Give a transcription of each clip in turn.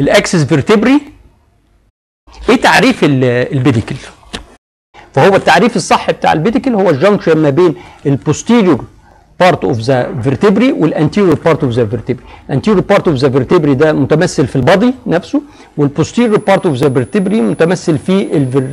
الاكسس فيرتبري ايه تعريف ال- البيديكل فهو التعريف الصح بتاع البيديكل هو الجنكشن ما بين البوستيريور بارت اوف ذا فيرتبري والانتيريور بارت اوف ذا فيرتبري الانتيريور بارت اوف ذا فيرتبري ده متمثل في البادي نفسه والبوستيريور بارت اوف ذا فيرتبري متمثل في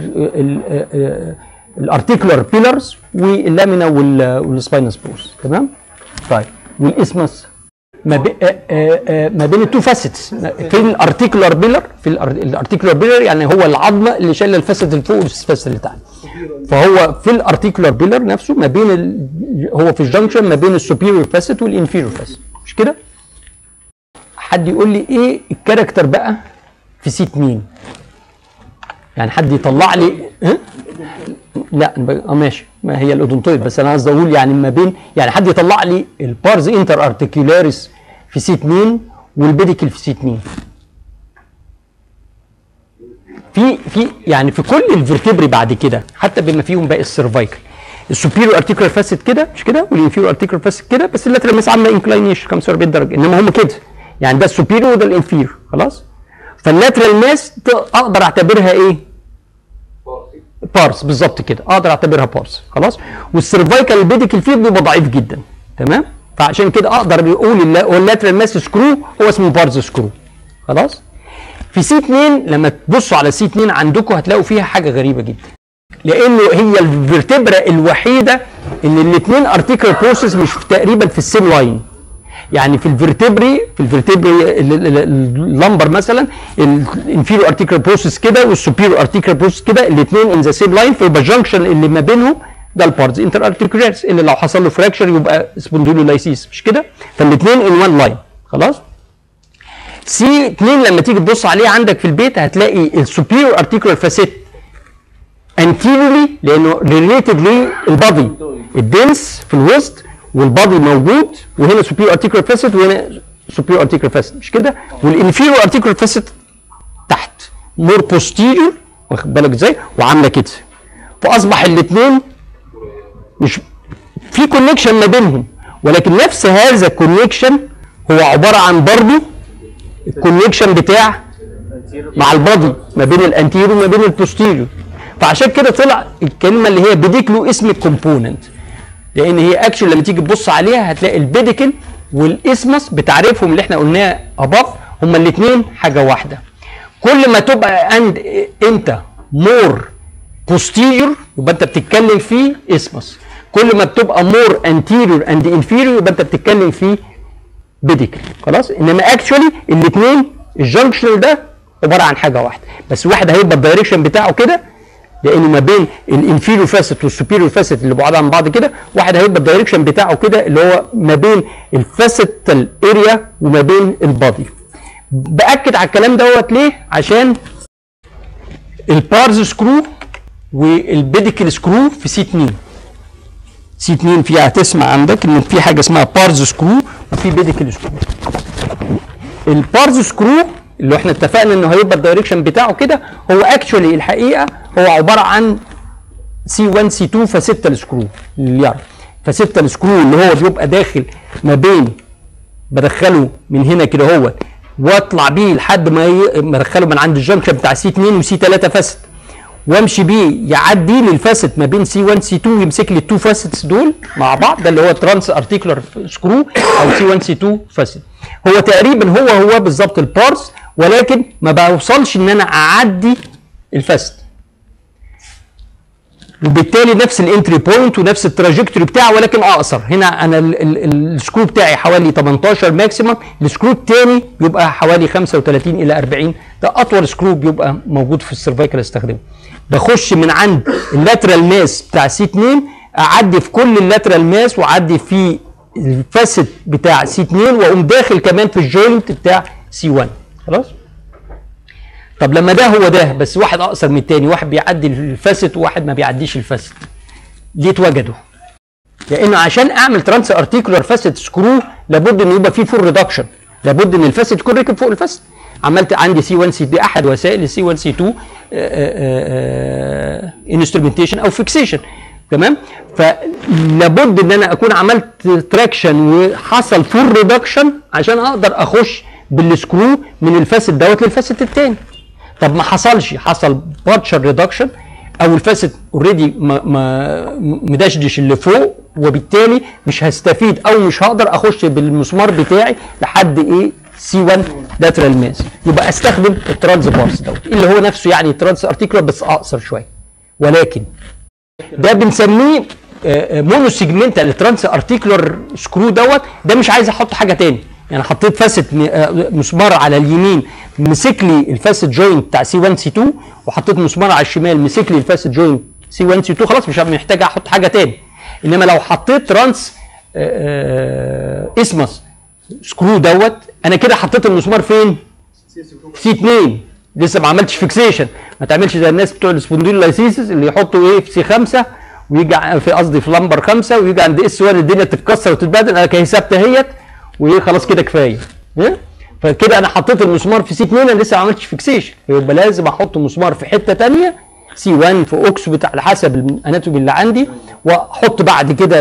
الارتيكولار بيلرز واللامينا والسباينس بروس تمام طيب والاسمس ما بين ما بين التو فاسيتس في الارتيكولار بيلر في الارتيكولار بيلر يعني هو العظمه اللي شايله الفاسيت اللي فوق والفاسيت اللي تحت فهو في الارتيكولار بيلر نفسه ما بين ال... هو في الجنكشن ما بين السوبيريور فاسيت والانفيريور فاسيت مش كده؟ حد يقول لي ايه الكاركتر بقى في سيت مين؟ يعني حد يطلع لي اه؟ لا اه ماشي ما هي الاودونتويد بس انا قصدي اقول يعني ما بين يعني حد يطلع لي البارز انتر ارتيكولاريس في سيت مين والبيديكل في سيت مين في في يعني في كل الفرتبري بعد كده حتى بما فيهم باقي السيرفايكل السوبيريور ارتيكولار فاسيت كده مش كده والانفيريور ارتيكولار فاسيت كده بس اللاترال ماس عامله انكلاينيشن 45 درجه انما هم كده يعني ده السوبيريور وده الانفيريور خلاص فاللاترال ماس اقدر اعتبرها ايه بارس بالظبط كده اقدر اعتبرها بارس خلاص والسيرفايكال البيديكال فيه بيبقى ضعيف جدا تمام فعشان كده اقدر اقول اللاترال ماس سكرو هو اسمه بارز سكرو خلاص في سي 2 لما تبصوا على سي 2 عندكم هتلاقوا فيها حاجه غريبه جدا لانه هي الفرتبرا الوحيده ان الاثنين ارتيكل بروسيس مش تقريبا في السيم لاين يعني في الفرتبري في الفرتبري اللمبر مثلا الانفيريور ارتيكل بروسيس كده والسوبيريور ارتيكل بروسيس كده الاثنين ان ذا سيم لاين فيبقى الجنكشن اللي ما بينهم ده البارز انتر ارتيكولاريس اللي لو حصل له فراكشر يبقى سبونديلولايسيس مش كده فالاثنين ان وان لاين خلاص سي 2 لما تيجي تبص عليه عندك في البيت هتلاقي السوبيريور ارتيكولار فاسيت انتيريورلي لانه ريليتد للبادي الدنس في الوسط والبادي موجود وهنا سوبيريور ارتيكولار فاسيت وهنا سوبيريور ارتيكولار فاسيت مش كده والانفيريور ارتيكولار فاسيت تحت مور بوستيريور واخد بالك ازاي وعامله كده فاصبح الاثنين مش في كونكشن ما بينهم ولكن نفس هذا الكونكشن هو عباره عن برضه الكونكشن بتاع مع البادي ما بين الانتيريور وما بين البوستيريور فعشان كده طلع الكلمه اللي هي بيديكلو اسم الكومبوننت لان هي اكشن لما تيجي تبص عليها هتلاقي البيديكل والاسمس بتعريفهم اللي احنا قلناه اباف هما الاثنين حاجه واحده كل ما تبقى عند انت مور بوستيريور يبقى انت بتتكلم في اسمس كل ما بتبقى مور انتيريور اند انفيريور يبقى انت بتتكلم في بيديكل خلاص انما اكشولي الاثنين الجنكشن ده عباره عن حاجه واحده بس واحد هيبقى الدايركشن بتاعه كده لانه ما بين الانفيريور فاسيت والسوبيريور فاسيت اللي بعاد عن بعض كده واحد هيبقى الدايركشن بتاعه كده اللي هو ما بين الفاسيتال اريا وما بين البادي باكد على الكلام دوت ليه عشان البارز سكرو والبيديكل سكرو في سي 2 سي 2 فيها هتسمع عندك ان في حاجه اسمها بارز سكرو وفي بيديكل سكرو البارز سكرو اللي احنا اتفقنا انه هيبقى الدايركشن بتاعه كده هو اكشولي الحقيقه هو عباره عن سي 1 سي 2 فستة سكرو اللي يعرف فستة سكرو اللي هو بيبقى داخل ما بين بدخله من هنا كده هو واطلع بيه لحد ما ي... بدخله من عند الجنكشن بتاع سي 2 وسي 3 فست وامشي بيه يعدي لي الفاسيت ما بين سي 1 سي 2 يمسك لي التو فاسيتس دول مع بعض ده اللي هو ترانس ارتيكولار سكرو او سي 1 سي 2 فاسيت هو تقريبا هو هو بالظبط البارس ولكن ما بوصلش ان انا اعدي الفاسيت وبالتالي نفس الانتري بوينت ونفس التراجكتوري بتاعه ولكن اقصر هنا انا السكرو بتاعي حوالي 18 ماكسيمم السكرو الثاني بيبقى حوالي 35 الى 40 ده اطول سكرو بيبقى موجود في السيرفايكال استخدمه بخش من عند اللاترال ماس بتاع سي 2 اعدي في كل اللاترال ماس واعدي في الفاسد بتاع سي 2 واقوم داخل كمان في الجوينت بتاع سي 1 خلاص طب لما ده هو ده بس واحد اقصر من التاني واحد بيعدي الفاسد وواحد ما بيعديش الفاسد ليه اتوجدوا لانه عشان اعمل ترانس ارتيكولار فاسد سكرو لابد ان يبقى فيه فول ريدكشن لابد ان الفاسد يكون ركب فوق الفاسد عملت عندي سي 1 سي دي احد وسائل السي 1 سي 2 انسترومنتيشن او فيكسيشن تمام فلابد ان انا اكون عملت تراكشن وحصل فول ريدكشن عشان اقدر اخش بالسكرو من الفاسد دوت للفاسد التاني طب ما حصلش حصل بارشر ريدكشن او الفاسد اوريدي مدشدش اللي فوق وبالتالي مش هستفيد او مش هقدر اخش بالمسمار بتاعي لحد ايه سي 1 لاترال ماس يبقى استخدم الترانز بارس دوت اللي هو نفسه يعني ترانس ارتيكولار بس اقصر شويه ولكن ده بنسميه مونو سيجمنتال ترانس ارتيكولار سكرو دوت ده مش عايز احط حاجه تاني يعني حطيت فاسد مسمار على اليمين مسك لي الفاسد جوينت بتاع سي 1 سي 2 وحطيت مسمار على الشمال مسك لي الفاسد جوينت سي 1 سي 2 خلاص مش محتاج احط حاجه تاني انما لو حطيت ترانس اسمس سكرو دوت انا كده حطيت المسمار فين؟ سي 2 لسه ما عملتش فيكسيشن ما تعملش زي الناس بتوع السبونديلولايسيسس اللي يحطوا ايه في سي 5 ويجي في قصدي في لمبر 5 ويجي عند اس 1 الدنيا تتكسر وتتبهدل انا كده ثابته اهيت وايه خلاص كده كفايه فكده انا حطيت المسمار في سي 2 انا لسه ما عملتش فيكسيشن فيبقى لازم احط مسمار في حته ثانيه سي 1 في اوكس بتاع على حسب الاناتومي اللي عندي واحط بعد كده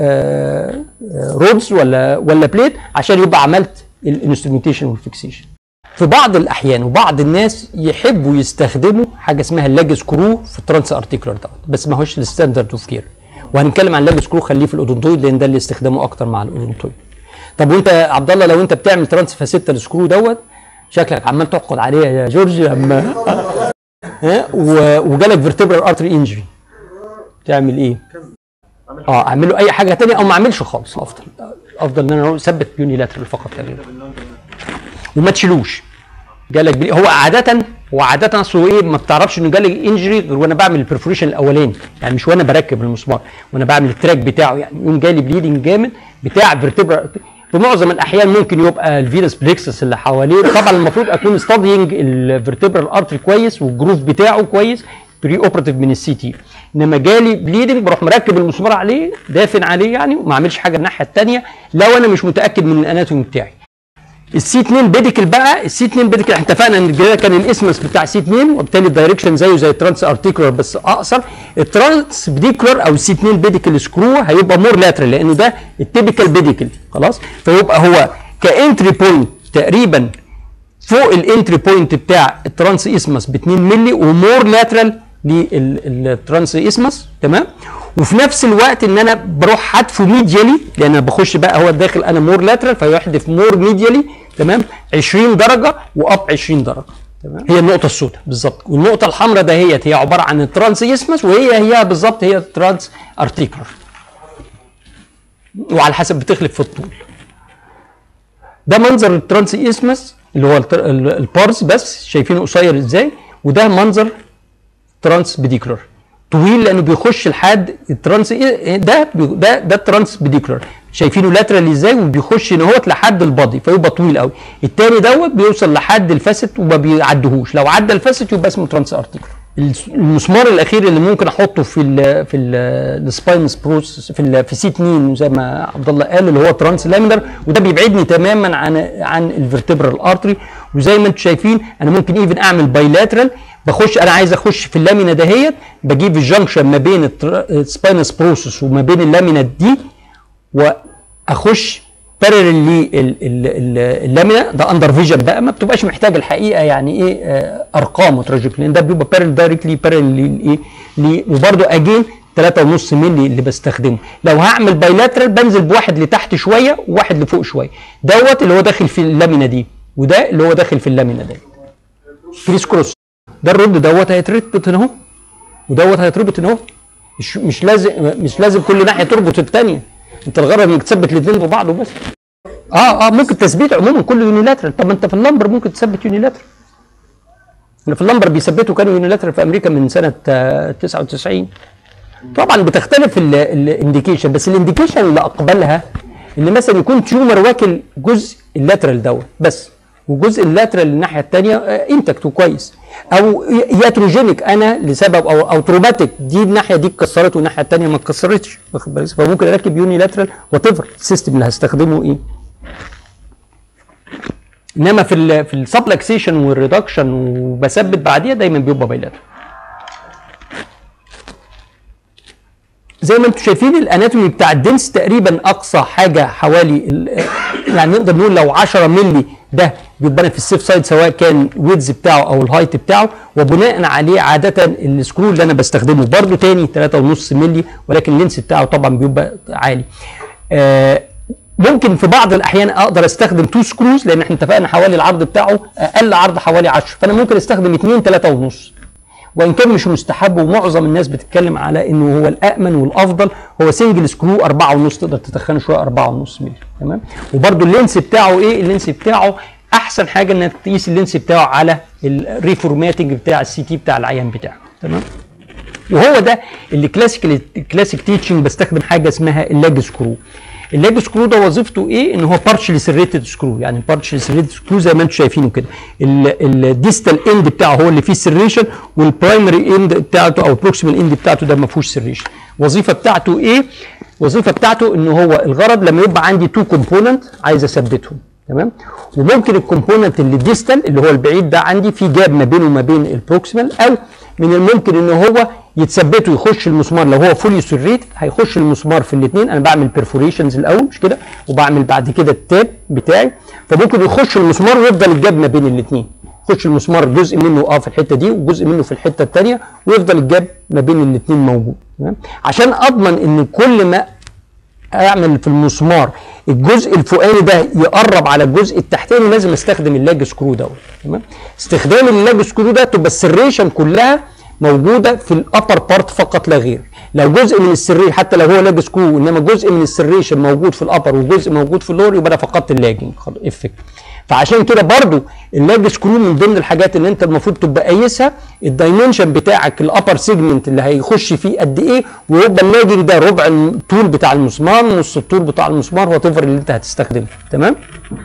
روبس ولا ولا بليت عشان يبقى عملت الانسترومنتيشن والفيكسيشن في بعض الاحيان وبعض الناس يحبوا يستخدموا حاجه اسمها اللاج سكرو في الترانس ارتيكولار دوت بس ما هوش الستاندرد اوف كير وهنتكلم عن اللاج سكرو خليه في الاودونتويد لان ده اللي استخدامه اكتر مع الاودونتويد طب وانت يا عبد الله لو انت بتعمل ترانس فاسيتا سكرو دوت شكلك عمال تحقد عليه يا جورج اما ها وجالك فيرتبرال ارتري انجري تعمل ايه؟ اه اعمل له اي حاجه ثانيه او ما اعملش خالص افضل افضل ان انا اثبت يونيلاترال فقط تقريبا وما تشيلوش جالك بلي هو عاده هو عاده اصله ايه ما بتعرفش انه جالك انجري غير وانا بعمل البرفوريشن الاولاني يعني مش وانا بركب المسمار وانا بعمل التراك بتاعه يعني يقوم جالي بليدنج جامد بتاع فيرتبرال في معظم الاحيان ممكن يبقى الفينس بليكسس اللي حواليه طبعا المفروض اكون ستادينج الفيرتبرال ارتري كويس والجروف بتاعه كويس بري اوبراتيف من السي تي انما جالي بليدنج بروح مركب المسمار عليه دافن عليه يعني وما اعملش حاجه الناحيه الثانيه لو انا مش متاكد من الاناتومي بتاعي السي 2 بيديكل بقى السي 2 بيديكل احنا اتفقنا ان ده كان الاسمس بتاع سي 2 وبالتالي الدايركشن زيه زي الترانس ارتيكولار بس اقصر الترانس بيديكولار او السي 2 بيديكل سكرو هيبقى مور لاترال لانه ده التيبيكال بيديكل خلاص فيبقى هو كانتري بوينت تقريبا فوق الانتري بوينت بتاع الترانس اسمس ب 2 مللي ومور لاترال للترانس اسمس تمام وفي نفس الوقت ان انا بروح حدفه ميديالي لان انا بخش بقى هو داخل انا مور لاترال فيحدف مور ميديالي تمام 20 درجه واب 20 درجه تمام هي النقطه السوداء بالظبط والنقطه الحمراء دهيت هي عباره عن الترانس اسمس وهي هي بالظبط هي الترانس ارتيكولار وعلى حسب بتخلف في الطول ده منظر الترانس اسمس اللي هو البارس بس شايفينه قصير ازاي وده منظر ترانس بديكولار طويل لانه بيخش لحد الترانس ده ده ده الترانس بديكولار شايفينه لاترال ازاي وبيخش نهوت لحد البادي فيبقى طويل قوي التاني دوت بيوصل لحد الفاسد وما بيعدهوش لو عدى الفاسد يبقى اسمه ترانس ارتيكولار المسمار الاخير اللي ممكن احطه في ال في السباين بروس في ال في سي 2 زي ما عبد الله قال اللي هو ترانس لامينر وده بيبعدني تماما عن عن الفرتبرال ارتري وزي ما انتم شايفين انا ممكن ايفن اعمل بايلاترال بخش انا عايز اخش في اللامينا دهيت بجيب الجنكشن ما بين السباينس بروسس وما بين اللامينا دي واخش بارلل للامينا ده اندر فيجن بقى ما بتبقاش محتاج الحقيقه يعني ايه آه ارقام وتراجيك لان ده بيبقى بارل دايركتلي بارل لايه وبرده اجين 3.5 مللي اللي بستخدمه لو هعمل بايلاترال بنزل بواحد لتحت شويه وواحد لفوق شويه دوت اللي هو داخل في اللامينا دي وده اللي هو داخل في اللامينا دي كريس كروس ده الرد دوت هيتربط هنا اهو ودوت هيتربط هنا اهو مش مش لازم مش لازم كل ناحيه تربط الثانيه انت الغرض انك تثبت الاثنين ببعض وبس اه اه ممكن تثبيت عموما كله يونيلاترال طب انت في اللمبر ممكن تثبت يونيلاترال في اللمبر بيثبتوا كانوا يونيلاترال في امريكا من سنه 99 طبعا بتختلف الانديكيشن بس الانديكيشن اللي اقبلها ان مثلا يكون تيومر واكل جزء اللاترال دوت بس وجزء اللاترال الناحيه الثانيه انتكت وكويس او ياتروجينيك انا لسبب او او تروماتيك دي الناحيه دي اتكسرت والناحيه الثانيه ما اتكسرتش واخد بالك فممكن اركب يوني لاترال وات ايفر السيستم اللي هستخدمه ايه انما في ال في السبلكسيشن والريدكشن وبثبت بعديها دايما بيبقى بايلاترال زي ما انتم شايفين الاناتومي بتاع الدنس تقريبا اقصى حاجه حوالي يعني نقدر نقول لو 10 مللي ده بيبقى انا في السيف سايد سواء كان ويدز بتاعه او الهايت بتاعه وبناء عليه عاده السكرو اللي انا بستخدمه برده تاني 3.5 مللي ولكن اللينس بتاعه طبعا بيبقى عالي آه ممكن في بعض الاحيان اقدر استخدم تو سكروز لان احنا اتفقنا حوالي العرض بتاعه اقل عرض حوالي 10 فانا ممكن استخدم 2 3 ونص وان كان مش مستحب ومعظم الناس بتتكلم على انه هو الامن والافضل هو سنجل سكرو 4 ونص تقدر تتخنه شويه 4 ونص مللي تمام وبرده اللينس بتاعه ايه اللينس بتاعه احسن حاجه انك تقيس اللينس بتاعه على الريفورماتنج بتاع السي تي بتاع العيان بتاعه تمام وهو ده اللي كلاسيك كلاسيك تيتشنج بستخدم حاجه اسمها اللاج سكرو اللاج سكرو ده وظيفته ايه؟ ان هو بارشلي سريتد سكرو يعني بارشلي سريتد سكرو زي ما انتم شايفينه كده الديستال اند بتاعه هو اللي فيه السريشن والبرايمري اند بتاعته او البروكسيمال اند بتاعته ده ما فيهوش سريشن الوظيفه بتاعته ايه؟ الوظيفه بتاعته ان هو الغرض لما يبقى عندي تو كومبوننت عايز اثبتهم تمام وممكن الكومبوننت اللي ديستال اللي هو البعيد ده عندي في جاب ما بينه وما بين البروكسيمال او من الممكن ان هو يتثبتوا يخش المسمار لو هو فولي سريت هيخش المسمار في الاثنين انا بعمل بيرفوريشنز الاول مش كده وبعمل بعد كده التاب بتاعي فممكن يخش المسمار ويفضل الجاب ما بين الاثنين يخش المسمار جزء منه اه في الحته دي وجزء منه في الحته الثانيه ويفضل الجاب ما بين الاثنين موجود تمام عشان اضمن ان كل ما اعمل في المسمار الجزء الفوقاني ده يقرب على الجزء التحتاني لازم استخدم اللاج سكرو دوت تمام استخدام اللاج سكرو ده تبقى السريشن كلها موجوده في الابر بارت فقط لا غير لو جزء من السرير حتى لو هو لاج سكرو انما جزء من السريشن موجود في الابر وجزء موجود في اللور يبقى انا فقدت اللاجنج افكت فعشان كده برضو اللاج سكرو من ضمن الحاجات اللي انت المفروض تبقى قايسها الدايمنشن بتاعك الابر سيجمنت اللي هيخش فيه قد ايه ويبقى اللاجنج ده ربع الطول بتاع المسمار نص الطول بتاع المسمار وات اللي انت هتستخدمه تمام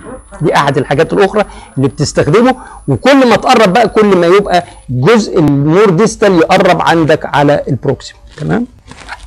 دي احد الحاجات الاخرى اللي بتستخدمه وكل ما تقرب بقى كل ما يبقى جزء المور ديستال يقرب عندك على البروكسيم تمام